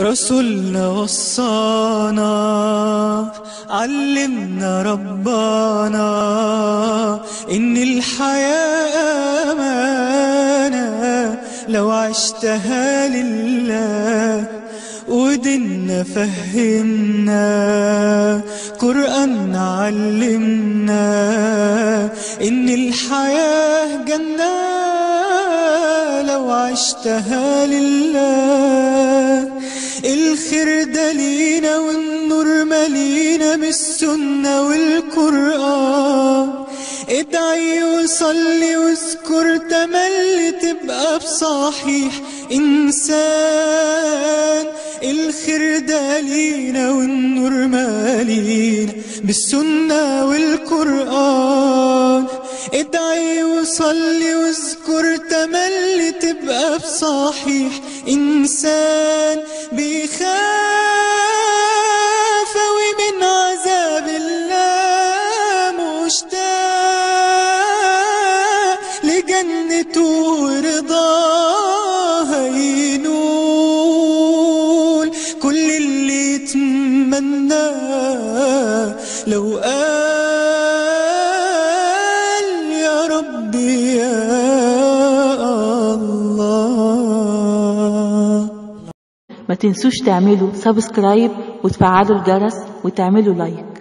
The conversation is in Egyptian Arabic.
رسولنا وصانا علمنا ربنا إن الحياة أمانة لو عشتها لله ودنا فهمنا قرآن علمنا إن الحياة جنة لو عشتها لله الخير ده لينا والنور ملينا بالسنة والقرآن ادعي وصلي واذكر تملي تبقى بصحيح إنسان الخير ده لينا والنور مالينا بالسنة والقرآن ادعي وصلي واذكر تملي تبقى بصحيح إنسان بيخاف أوي من عذاب الله مشتاق لجنته ورضاها ينول كل اللي يتمناه لو قال يا ربي يا الله ما تنسوش تعملوا سبسكرايب وتفعلوا الجرس وتعملوا لايك